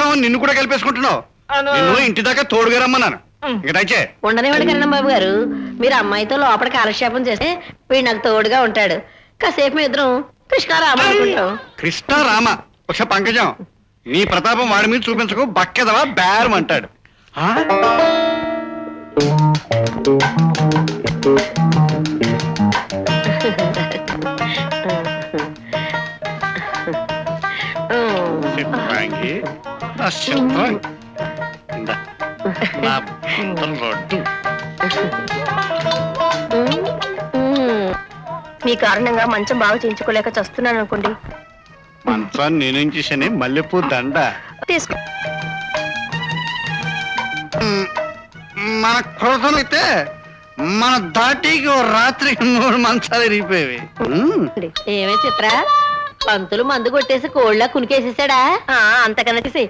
కలిపేసావు నిన్ను కూడా కలిపేసుకుంటున్నావు అను. నిన్ను ఇంటి దాకా తోడుగా రమ్మన్నాను ఇంకా దయచే ఉండనివ్వండి కరణం బాబు గారు మీరు అమ్మాయితో లోపల కాలక్షేపం చేస్తే వీడు నాకు తోడుగా ఉంటాడు కాసేపు మీ ఇద్దరం కృష్ణారామ అనుకుంటాం కృష్ణ రామ ఒక పంకజం నీ ప్రతాపం వాడి మీద చూపించకు బక్కెదవా బేరం అంటాడు ఆ? చిత్రాంగి నా చిత్రాంగి ఇందా. నా బంధం రోడ్డు మీ కారణంగా మంచం బాగా చేయించుకోలేక చస్తున్నాను అనుకోండి మంచాన్ని నేనేం చేశాను మల్లెపూ దండ తీసుకో మ్, మన క్రోధం అయితే మన దాటికి ఓ రాత్రి మూడు మంచాలు ఇరిగిపోయేవి మ్. ఏమే చిత్ర పంతులు మందు కొట్టేసి కోళ్ళ కునికేసేసాడా ఆ, అంతకన్నా తీసి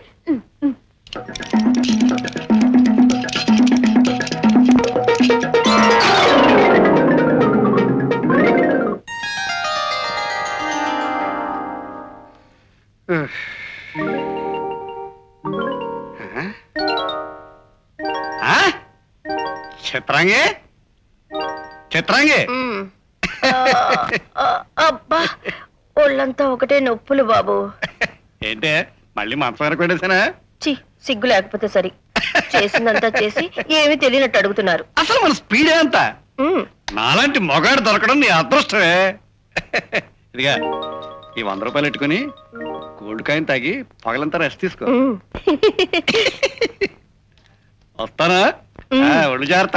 ఆ? చిత్రాంగి చిత్రాంగి మ్. ఆ, ఆ, అబ్బా ఒళ్ళంతా ఒకటే నొప్పులు బాబు ఏంటే మళ్ళీ మంచం వరకు పెట్టేసానా చి సిగ్గు లేకపోతే సరి చేసిందంతా చేసి ఏమీ తెలియనట్టు అడుగుతున్నారు అసలు మన స్పీడ్ ఎంత మ్. నాలాంటి మొగాడు దొరకడం నీ అదృష్టమే ఇదిగా ఈ వంద రూపాయలు పెట్టుకుని గోల్డ్ కాయిన్ తాగి పగలంతా రెస్ట్ తీసుకో మ్. వస్తానా ఆ, ఒళ్ళు జాగ్రత్త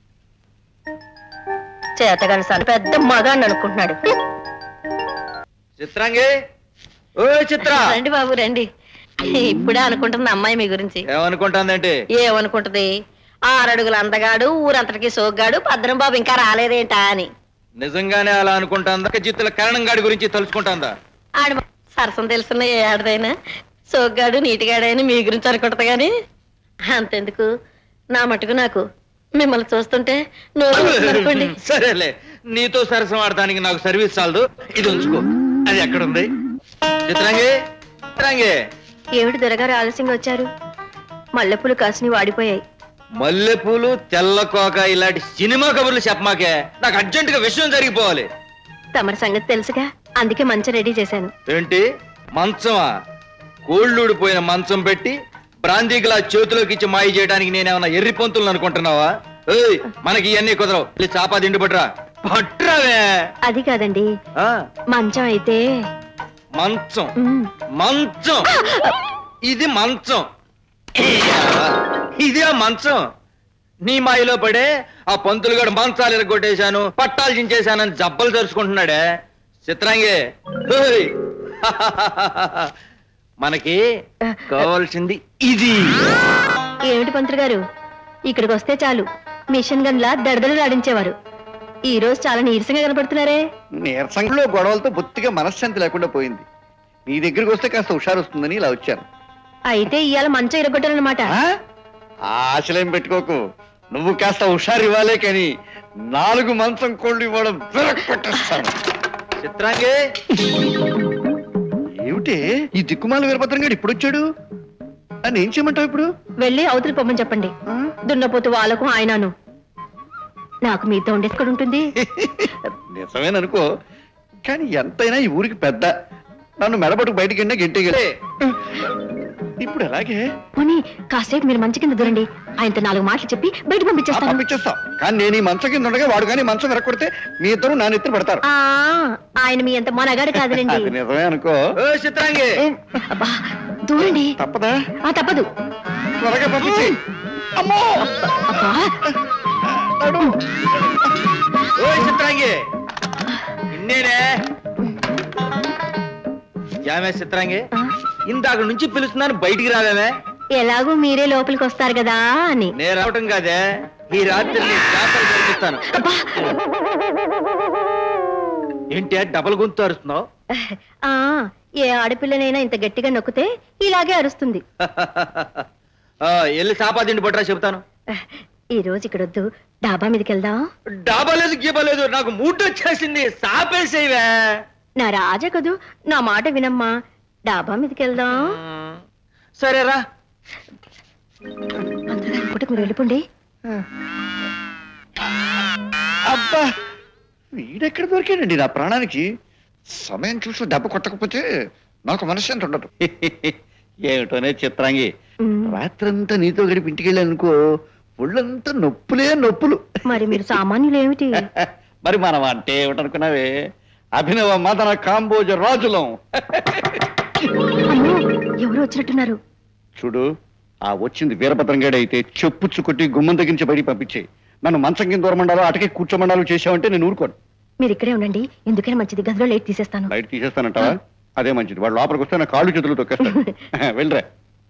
చేతగాని సన్ పెద్ద మగాన్ని అనుకుంటున్నాడు చిత్రాంగి ఓ చిత్ర రండి బాబు రండి ఇప్పుడే అనుకుంటుంది అమ్మాయి మీ గురించి ఏమనుకుంటాందంటే ఏమనుకుంటది ఆరడుగుల అందగాడు ఊరంతటికి సోగ్గాడు భద్రం బాబు ఇంకా రాలేదేంటా అని నిజంగానే అలా అనుకుంటాందా జిత్తుల కరణం గాడి గురించి తెలుసుకుంటాందా ఆడి సరసం తెలుసున్న ఏ ఆడదైనా సోగ్గాడు నీటిగాడైనా మీ గురించి అనుకుంటది గాని అంతెందుకు నా మటుకు నాకు మిమ్మల్ని చూస్తుంటే నోరు ఊరుతుంది అనుకోండి సరేలే నీతో సరసం ఆడటానికి నాకు సర్వీస్ చాలదు ఇది ఉంచుకో అది ఎక్కడుంది చిత్రాంగి చిత్రాంగి ఏమిటి దొరగారు ఆలస్యంగా వచ్చారు మల్లెపూలు కాసిని వాడిపోయాయి మల్లెపూలు తెల్ల కోక ఇలాంటి సినిమా కబుర్లు చెప్పమాకే నాకు అర్జెంట్ గా విషయం జరిగిపోవాలి తమరి సంగతి తెలుసుగా అందుకే మంచం రెడీ చేశాను ఏంటి మంచమా కోళ్ళూడిపోయిన మంచం పెట్టి బ్రాందీ గ్లాస్ చేతిలోకి ఇచ్చి మాయ చేయడానికి నేనేమన్నా ఎర్రి పొంతులు అనుకుంటున్నావా ఏయ్ మనకి ఇవన్నీ కుదరవు వెళ్ళి చాపా తిండి పట్రా పట్రావే అది కాదండి ఆ, మంచం అయితే మంచం మ్, మంచం ఇది మంచం ఇది ఆ మంచం నీ మాయలో పడే ఆ పంతులు గడు మంచాలు ఎరగొట్టేశాను పట్టాలు చించేశానని జబ్బలు తెరుచుకుంటున్నాడే చిత్రాంగి హోయ్. మనకి కావాల్సింది ఇది ఏమిటి పంతులు గారు ఇక్కడికి వస్తే చాలు మిషన్ గన్లా దడదలు ఆడించేవారు ఈ రోజు చాలా నీరసంగా కనపడుతున్నారే నీరసంలో గొడవలతో బొత్తిగా మనశ్శాంతి లేకుండా పోయింది నీ దగ్గరికి వస్తే కాస్త హుషారు వస్తుందని ఇలా వచ్చాను అయితే ఇవాళ మంచం ఇరగొట్టారనమాట ఆ? ఆశలేం పెట్టుకోకు నువ్వు కాస్త హుషారు ఇవ్వాలే కానీ నాలుగు మంచం కోళ్ళు ఇవ్వడం విరక్కొట్టేస్తాను చిత్రాంగి ఏమిటి ఈ దిక్కుమాల వీరభద్రం ఇప్పుడు వచ్చాడు అని ఏం చేయమంటావు ఇప్పుడు వెళ్ళి అవతలి పొమ్మని చెప్పండి దున్నపోతు వాళ్ళకు ఆయనను నాకు మీతో ఉండేది ఉంటుంది నిజమేననుకో కానీ ఎంతైనా ఈ ఊరికి పెద్ద నన్ను మెడబట్టుకు బయటికి వెళ్ళినా గెంటేగలే ఇప్పుడు ఎలాగే పోనీ కాసేపు మీరు మంచి కింద దూరండి ఆయనతో నాలుగు మాటలు చెప్పి బయట ఆ, పంపించేస్తాను పంపించేస్తాం కానీ నేను ఈ మంచం కింద ఉండగా వాడు కానీ మంచం వెరకొడితే మీ ఇద్దరు నా నెత్తిన పడతారు ఆ ఆయన మీ అంత మనగాడు కాదులేండి అది నిజమే అనుకో ఓ చిత్రాంగి ఏ, అబ్బా దూరండి తప్పదా ఆ తప్పదు త్వరగా పంపించి అమ్మో అబ్బా నడు. ఓ చిత్రాంగి ఇన్నేనే యామే చిత్రాంగి ఆ, ఇందాక నుంచి పిలుస్తున్నాను బయటికి రావేమే ఎలాగూ మీరే లోపలికి వస్తారు కదా అని నేను రావటం కాదే ఈ రాత్రి నీ చేపలు జరిపిస్తాను అబ్బా ఏంటి డబల్ గొంతు అరుస్తున్నావు ఆ ఏ ఆడపిల్లనైనా ఇంత గట్టిగా నొక్కితే ఇలాగే అరుస్తుంది ఆ, వెళ్ళి చాపా తిండి పట్టరా చెబుతాను ఈ రోజు ఇక్కడ వద్దు డాబా మీదకి వెళ్దాం డాబా లేదు గీబా లేదు నాకు మూడ్ వచ్చేసింది సాపేసేవే నా రాజా కదూ నా మాట వినమ్మా డాబా మీదకి వెళ్దాం సరేరా పంతులు గారు పూటకు మీరు వెళ్ళిపోండి అబ్బా వీడెక్కడ దొరికాడండి నా ప్రాణానికి సమయం చూసి దెబ్బ కొట్టకపోతే నాకు మనశ్శాంతి ఉండదు ఏమిటోనే చిత్రాంగి ఉమ్, రాత్రంతా నీతో గడిపి ఇంటికి వెళ్ళానుకో ఒళ్ళంతా నొప్పులే నొప్పులు మరి మీరు సామాన్యులు ఏమిటి మరి మనం అంటే ఏమిటనుకున్నావే అభినవ మదన కాంబోజ రాజులం అమ్మో ఎవరు వచ్చినట్టున్నారు చూడు ఆ వచ్చింది వీరభద్రంగాడు అయితే చెప్పుచ్చు కొట్టి గుమ్మం తగ్గించి బయటికి పంపించే నన్ను మంచం కింద దూరమండాలో అటకే కూర్చోమండాలు చేసావంటే నేను ఊరుకోను మీరు ఇక్కడే ఉండండి ఎందుకైనా మంచిది గదిలో లేట్ తీసేస్తాను బయట తీసేస్తానంటావా అదే మంచిది వాడు లోపలికి వస్తే నా కాళ్ళు చేతులు తొక్కేస్తాడు వెళ్ళరా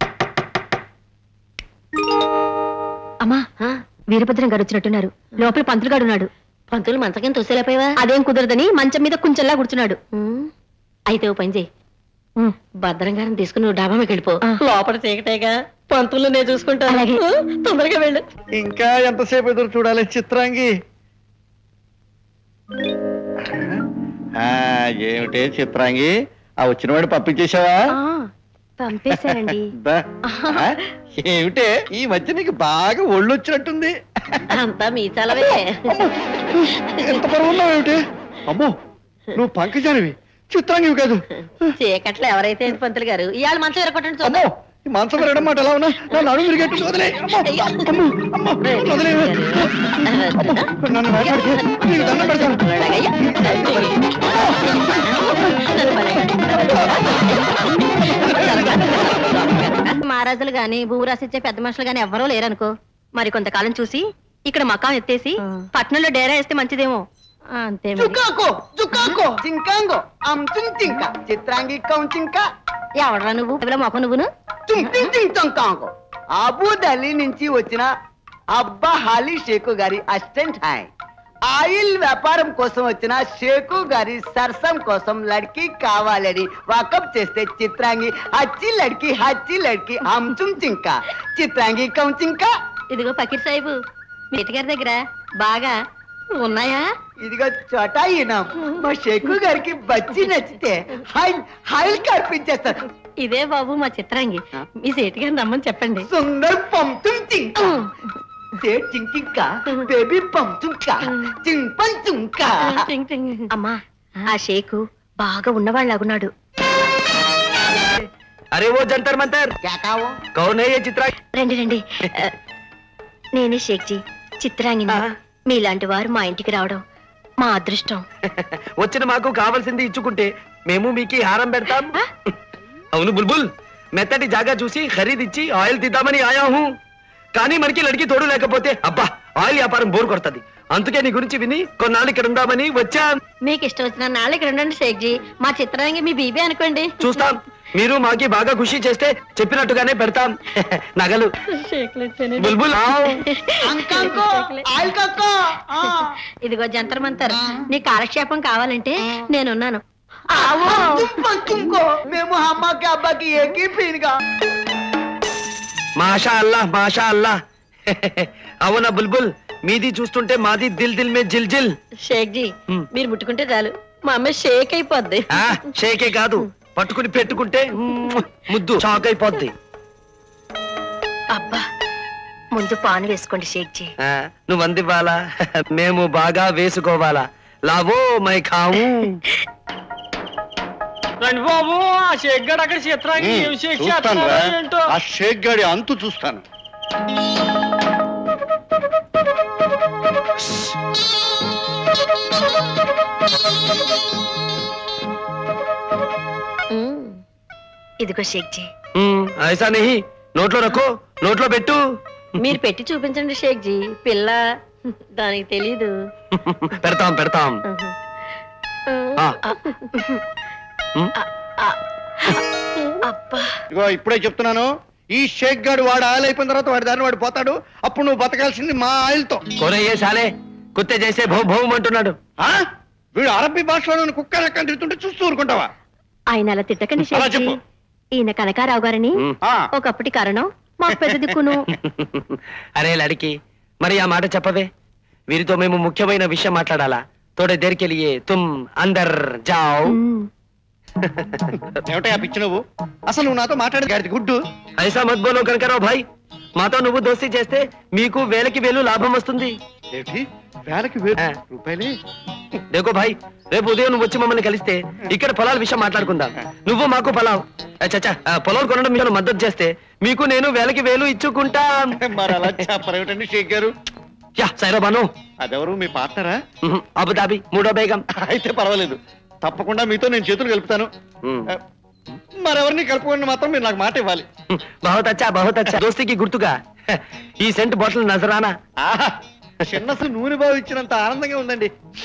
అమ్మా ఆ, వీరభద్రం గారు వచ్చినట్టున్నారు లోపల పంతులు గారు ఉన్నాడు పంతులు మంచం తోసేలేపోయావా అదేం కుదరదని మంచం మీద కుంచెల్లా కూర్చున్నాడు ఉమ్, అయితే ఓ పని చేయి ఉమ్, భద్రం గారిని తీసుకుని నువ్వు డాబా మీకు వెళ్ళిపో ఆ. లోపల చీకటేగా పంతులు నేను చూసుకుంటాను అలాగే. ఆ, తొందరగా వెళ్ళు ఇంకా ఎంతసేపు ఎదురు చూడాలి చిత్రాంగి ఆ, ఏమిటే చిత్రాంగి ఆ వచ్చినవాడు పంపించేశావా ఆ, పంపేశానండి బా. ఆ, ఏమిటే ఈ మధ్య నీకు బాగా ఒళ్ళు వచ్చినట్టుంది అంతా మీ చలవే ఎంత బరువు ఉన్నావు ఏమిటి అమ్మో నువ్వు పంకజానివి చిత్రాంగివి కాదు చీకట్లో ఎవరైతే ఏంటి పంతులు గారు ఇవాళ మంచం ఎరగొట్టండి అమ్మో చూద్దాం ఈ మాంసం విరగడం మాట ఎలా ఉన్నా నా నడుము విరిగేట్టు వదిలే అమ్మో అమ్మో అమ్మో వదిలే నన్ను భయపడితే నీకు దండం పెడతాను మహారాజులు గాని భూరాసిచ్చే పెద్ద మనుషులు గాని ఎవ్వరూ లేరనుకో మరి కొంతకాలం చూసి ఇక్కడ మకాం ఎత్తేసి ఆ. పట్నంలో డేరా వేస్తే మంచిదేమో ఆ, అంతే మరి. చుక్కాకో చుక్కాకో చింకాంగో అంచున్ చింక చిత్రాంగి కౌన్ చింక ఎవడరా నువ్వు ఎవరో మొఖం నువ్వును చుంకింగ్ చింగ్ చంకాంగో అబూ ఢిల్లీ నుంచి వచ్చిన అబ్బా హాలీ షేకు గారి అసిస్టెంట్ హాయ్ ఆయిల్ వ్యాపారం కోసం వచ్చిన షేకు గారి సరసం కోసం లడ్కి కావాలని వాకప్ చేస్తే చిత్రాంగి హచ్చి లడ్కి హచ్చి లడ్కి అంచుం చింక చిత్రాంగి కౌన్ చింక ఇదిగో పకీర్ సాహిబు మీ గారి దగ్గర బాగా ఉన్నాయా ఇదిగో చోటా ఈయనం మా షేకు గారికి బచ్చి నచ్చితే హాయిల్ హాయిల్ కనిపించేస్తారు ఇదే బాబు మా చిత్రాంగి మీ సేటు గారిని రమ్మని చెప్పండి సుందర్ పంతుం చింక సేట్ చింకింక బేబీ పంతుంక చింపం చుంక టింగ్ టింగ్. అమ్మా ఆ షేకు బాగా ఉన్నవాళ్ళగున్నాడు अरे वो जंतर मंतर కేకావో कौन है ये चित्रा రండి రండి ఆ, నేనే షేక్జీ చిత్రాంగిని ఆ. మీలాంటి వారు మా ఇంటికి రావడం మా అదృష్టం వచ్చిన మాకు కావాల్సింది ఇచ్చుకుంటే మేము మీకు ఈ హారం పెడతాం అవును బుల్బుల్ మెత్తటి జాగా చూసి ఖరీదిచ్చి ఆయిల్ తీద్దామని ఆయా హూ కానీ మనకి లడికి తోడు లేకపోతే అబ్బా ఆయిల్ వ్యాపారం బోర్ కొడుతుంది అందుకే నీ గురించి విని కొన్నాళ్ళు ఇక్కడ ఉందామని వచ్చాం మీకు ఇష్టం వచ్చిన నాళ్ళు ఇక్కడ ఉండండి షేక్జీ మా చిత్రాంగి మీ బీబీ అనుకోండి చూస్తాం మీరు మాకి బాగా ఖుషి చేస్తే చెప్పినట్టుగానే పెడతాం నగలు షేక్లు ఇచ్చానండి. బుల్బుల్ ఆవ్. అంకంకో ఆయిల్ కక్కో ఇదిగో జంతర్ మంతర్ నీ కాలక్షేపం కావాలంటే నేనున్నాను చింపం చుంకో మేము అమ్మకి అబ్బాకి ఏకీ పీనుగా మాషా అల్లా మాషా అల్లా అవునా బుల్బుల్ మీది చూస్తుంటే మాది దిల్ దిల్ మే జిల్ జిల్ షేక్జీ హ్మ్. మీరు ముట్టుకుంటే చాలు మా అమ్మాయి షేక్ అయిపోద్ది ఆ, షేకే కాదు పట్టుకుని పెట్టుకుంటే మ్మ్, ముద్దు షాక్ అయిపోద్ది అబ్బా ముందు పాను వేసుకోండి షేక్జీ ఆ, నువ్వు అందివ్వాలా మేము బాగా వేసుకోవాలా లావో మై ఖావు రండి బాబు ఆ షేక్ గడ్ అక్కడ చిత్రాంగి ఏం షేక్ చూస్తాను చేస్తున్నాడో ఏంటో ఆ షేక్ గాడి అంతు చూస్తాను హ్మ్. ఇదిగో షేక్జీ మ్మ్, ఐసా నెహి నోట్లో రక్కో నోట్లో పెట్టు మీరు పెట్టి చూపించండి షేక్జీ పిల్ల దానికి తెలీదు పెడతాం పెడతాం ఆ. మ్మ్, అబ్బా ఇగో ఇప్పుడే చెప్తున్నాను ఈ షేక్ గాడు వాడు ఆయిల్ అయిపోయిన తర్వాత వాడి దారిని వాడు పోతాడు అప్పుడు నువ్వు బతకాల్సింది మా ఆయిల్తో కొరే ఏ సాలే కుత్తే చేసే భౌ భౌం అంటున్నాడు ఆ? వీడు అరబ్బీ భాషలో కుక్క లెక్క తిరుగుతుంటే చూస్తూ ఊరుకుంటావా ఆయన అలా తిట్టకండి అలా షేక్జీ చెప్పు. ఈయన కనకారావు గారని మ్మ్. ఆ, ఒకప్పటి కారణం మాకు పెద్ద దిక్కును అరే లడికి మరి ఆ మాట చెప్పవే వీరితో మేము ముఖ్యమైన విషయం మాట్లాడాలా తోడే దేర్కెలియే తుమ్ అందర్ జావ్ మ్మ్. ఏమిటా పిచ్చి నువ్వు అసలు నువ్వు నాతో మాట్లాడేది గాడిది గుడ్డు ఐసా మత్ బోలో కనకరావు భాయ్ మాతో నువ్వు దోస్తీ చేస్తే మీకు వేలకి వేలు లాభం వస్తుంది ఏంటి వేలకి వేలు ఆ. రూపాయలే దేకో భాయ్ రేపు ఉదయం నువ్వు వచ్చి మమ్మల్ని కలిస్తే ఇక్కడ పొలాల విషయం మాట్లాడుకుందాం నువ్వు మాకు పొలావ్ చచ్చా పొలం కొనడం మీరు మద్దతు చేస్తే మీకు నేను వేలకి వేలు ఇచ్చుకుంటా మరి అలా చెప్పరేమిటండి షేక్ గారు యా సైరా బాను అదెవరు మీ పార్ట్నరా అబుదాబి మూడో బేగం అయితే పర్వాలేదు తప్పకుండా మీతో నేను చేతులు కలుపుతాను ఆ, మరెవరిని కలుపుకోండి మాత్రం మీరు నాకు మాట ఇవ్వాలి బహుత్ అచ్చా బహుత్ అచ్చా దోస్తికి గుర్తుగా ఈ సెంట్ బాటిల్ నజరానా ఆహా, చిన్నసు నూనె బావు ఇచ్చినంత ఆనందంగా ఉందండి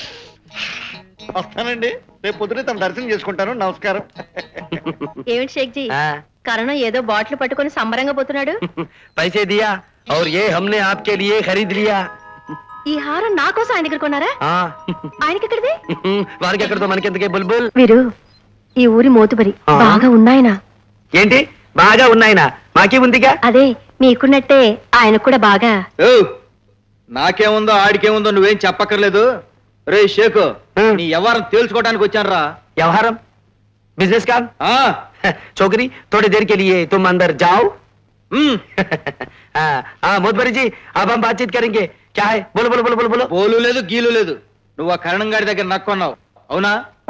వస్తానండి రేపు పొద్దునే తన దర్శనం చేసుకుంటాను నమస్కారం ఏమిటి షేక్జీ ఆ, కరణం ఏదో బాటిల్ పట్టుకొని సంబరంగా పోతున్నాడు पैसे दिया और ये हमने आपके लिए खरीद लिया ఈ హారం నా కోసం ఆయన దగ్గర కొన్నారా हाँ ఆయనకి ఎక్కడిది వారికి ఎక్కడితో మనకెందుకే బుల్బుల్ వీరు ఈ ఊరి మోతుబరి ఆ. బాగా ఉన్నాయన ఏంటి బాగా ఉన్నాయినా మాకే ఉందిగా అదే మీకున్నట్టే ఆయనకు కూడా బాగా ఓ నాకేముందో ఆడికేముందో నువ్వేం చెప్పక్కర్లేదు రే షేకు హ్మ్. నీ వ్యవహారం తేల్చుకోవడానికి వచ్చానురా व्यवहारम बिजनेस काम ఆ छोकरी थोड़ी देर के लिए तुम अंदर जाओ ఉమ్, हाँ हाँ मोदबरी जी अब हम बातचीत करेंगे क्या है बोलो बोलो बोलो बोलो बोलो పోలు లేదు గీలు లేదు నువ్వు ఆ కరణం గారి దగ్గర నక్కున్నావు అవునా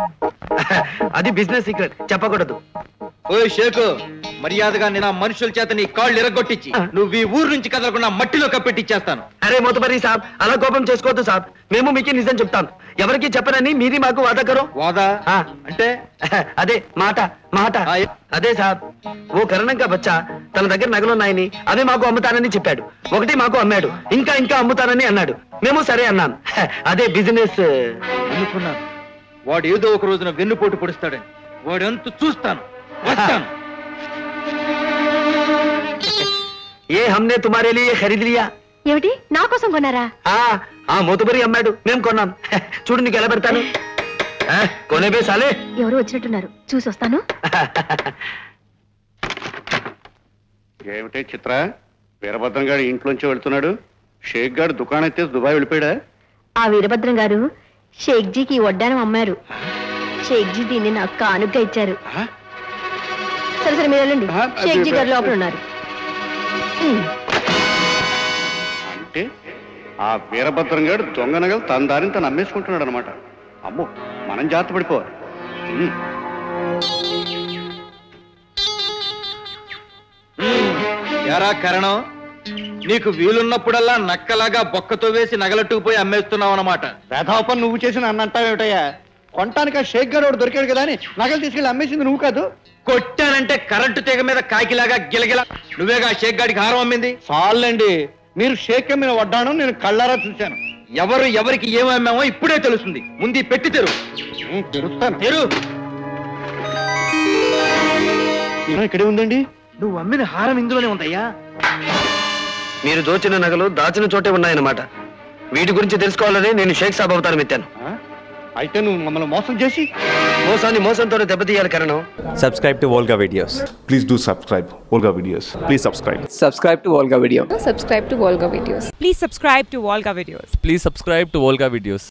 అది బిజినెస్ సీక్రెట్ చెప్పకూడదు ఓ షేకు మర్యాదగా నేను ఆ మనుషుల చేత నీ కాళ్ళు ఎరగొట్టించి నువ్వు ఈ ఊరు నుంచి కదలకుండా మట్టిలో కప్పెట్టిచ్చేస్తాను అరే మోతబరి సాబ్ అలా కోపం చేసుకోవద్దు సాబ్ మేము మీకు నిజం చెప్తాం ఎవరికి చెప్పరని మీది మాకు వాదా కరో వాదా ఆ. అంటే అదే మాట మాట ఆ, అదే సాబ్ ఓ కరణంగా బచ్చా తన దగ్గర నగలున్నాయని అవి మాకు అమ్ముతానని చెప్పాడు ఒకటి మాకు అమ్మాడు ఇంకా ఇంకా అమ్ముతానని అన్నాడు మేము సరే అన్నాం అదే బిజినెస్ అనుకున్నాను వాడు ఏదో ఒక రోజున వెన్నుపోటు పొడుస్తాడని వాడంత చూస్తాను వస్తాను ఏ హమ్నే తుమారే లియే ఖరీద్ లియా ఏమిటి నా కోసం కొన్నారా ఆ ఆ మోతుబరి అమ్మాడు మేము కొన్నాం చూడు నీకు ఎలా పెడతాను ఆ, కొనేబే సాలే ఎవరు వచ్చినట్టున్నారు చూసి వస్తాను ఏమిటే చిత్ర వీరభద్రం గారు ఇంట్లోంచి వెళ్తున్నాడు షేక్ గారు దుకాణం ఎత్తేసి దుబాయ్ వెళ్ళిపోయాడా ఆ వీరభద్రం గారు షేక్జీకి ఈ వడ్డానం అమ్మారు షేక్జీ దీన్ని నాకు కానుగ్గా ఇచ్చారు ఆ? సరే సరే మీరు వెళ్ళండి ఆ, అది- షేక్జీ గారు లోపల ఉన్నారు ఉమ్. అంటే ఆ వీరభద్రం గారు దొంగ నగలు తన దారిని తను అమ్మేసుకుంటున్నాడు అనమాట అమ్మో మనం జాగ్రత్త పడిపోవాలి ఉమ్. ఎరా కరణం నీకు వీలున్నప్పుడల్లా నక్కలాగా బొక్కతో వేసి నగలట్టుకుపోయి అమ్మేస్తున్నావు అన్నమాట వేధాపం నువ్వు చేసిన అన్న అంటావేమిటయ్యా కొనటానికి ఆ షేక్ గారు ఒకడు దొరికాడు కదా అని నగలు తీసుకెళ్ళి అమ్మేసింది నువ్వు కాదు కొట్టానంటే కరెంటు తీగ మీద కాకిలాగా గిలగిల నువ్వేగా షేక్ గాడికి హారం అమ్మింది చాలండి మీరు షేక్ అమ్మిన వడ్డాను నేను కళ్ళారా చూశాను ఎవరు ఎవరికి ఏమి అమ్మామో ఇప్పుడే తెలుస్తుంది ముందు ఈ పెట్టి తెరు ఉమ్, తెరుస్తాను తెరు ఈయన ఇక్కడే ఉందండి నువ్వు అమ్మిన హారం ఇందులోనే ఉందయ్యా మీరు దోచిన నగలు దాచిన చోటే ఉన్నాయన్నమాట వీటి గురించి తెలుసుకోవాలని నేను షేక్ సాబ్ అవతారం ఎత్తాను ఆ? అయితే నువ్వు మమ్మల్ని మోసం చేసి మోసాన్ని మోసంతో దెబ్బతీయాలి కరణం subscribe to Volga videos. Please do subscribe Olga videos. Please subscribe. subscribe to Volga Video. subscribe to Volga videos. Please subscribe to Volga videos. Please subscribe to Volga videos.